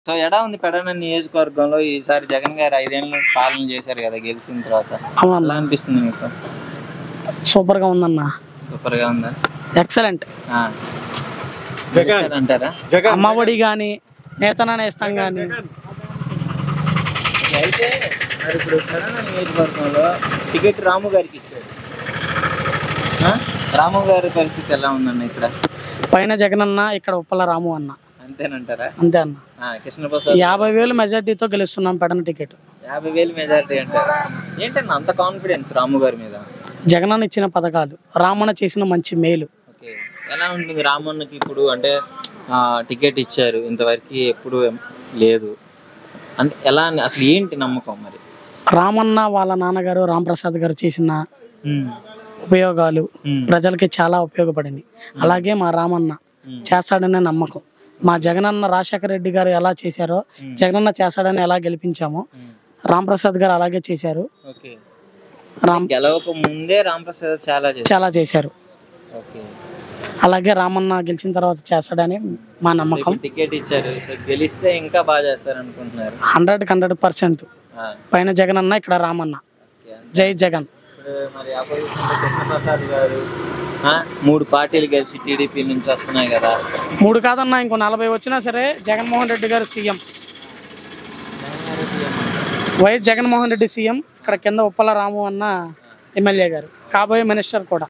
So ఎలా ఉంది పెడన నియోజకవర్గంలో ఈసారి జగన్ గారు ఐదేళ్ళు పాలన చేశారు కదా గెలిచిన తర్వాత అవునన్నా ఎలా అనిపిస్తుంది మీకు సూపర్గా ఉందన్న సూపర్ గా ఉందా ఎక్సలెంట్ ఆ. గెలిచారు అంటారా అమ్మఒడి కానీ నేతన నేస్తం కానీ అయితే మరి ఇప్పుడు పెడన నియోజకవర్గంలో టికెట్ రాము గారికి ఇచ్చారు ఆ? రాము గారి పరిస్థితి ఎలా ఉందన్న ఇక్కడ పైన జగనన్న ఇక్కడ ఉప్పల రాము అన్న అంతేనంటారా అంతే అన్న ఆ, కృష్ణప్రసాద్ యాభై వేలు మెజార్టీతో గెలుస్తున్నాం పెడన టికెట్ యాభై వేలు మెజారిటీ అంటారా ఏంటన్నా అంత కాన్ఫిడెన్స్ రాము గారి మీద జగనన్న ఇచ్చిన పథకాలు రామన్న చేసిన మంచి మేలు ఓకే ఎలా ఉంటుంది రామన్నకి ఇప్పుడు అంటే ఆ, టికెట్ ఇచ్చారు ఇంతవరకు ఎప్పుడు లేదు అంటే ఎలా అని- అసలు ఏంటి నమ్మకం మరి రామన్న వాళ్ళ నాన్నగారు రాంప్రసాద్ గారు చేసిన ఉపయోగాలు మ్మ్. ప్రజలకి చాలా ఉపయోగపడింది అలాగే మా రామన్న మ్మ్. చేస్తాడనే నమ్మకం మా జగనన్న రాజశేఖర రెడ్డి గారు ఎలా చేశారో జగనన్న చేస్తాడని ఎలా గెలిపించామో రాంప్రసాద్ గారు అలాగే చేశారు ఓకే రామ్ గెలవక ముందే రామప్రసాద్ చాలా చేశారు చాలా చేశారు ఓకే అలాగే రామన్న గెలిచిన తర్వాత చేస్తాడని మా నమ్మకం ఇప్పుడు టికెట్ ఇచ్చారు సో గెలిస్తే ఇంకా బాగా చేస్తారు అనుకుంటున్నారు హండ్రెడ్ హండ్రెడ్ పర్సెంట్ ఆ, పైన జగనన్న ఇక్కడ రామన్న ఓకే. జై జగన్ ఇప్పుడు మరి అపోజిషన్ లో కృష్ణప్రసాద్ గారు ఆ, మూడు పార్టీలు కలిసి టీడీపీ నుంచి వస్తున్నాయి కదా మూడు కాదన్నా ఇంకో నలభై వచ్చినా సరే జగన్మోహన్ రెడ్డి గారు CM YS Jaganmohan Reddy CM ఇక్కడ కింద ఉప్పల రాము అన్న ఎమ్మెల్యే గారు కాబోయే మినిస్టర్ కూడా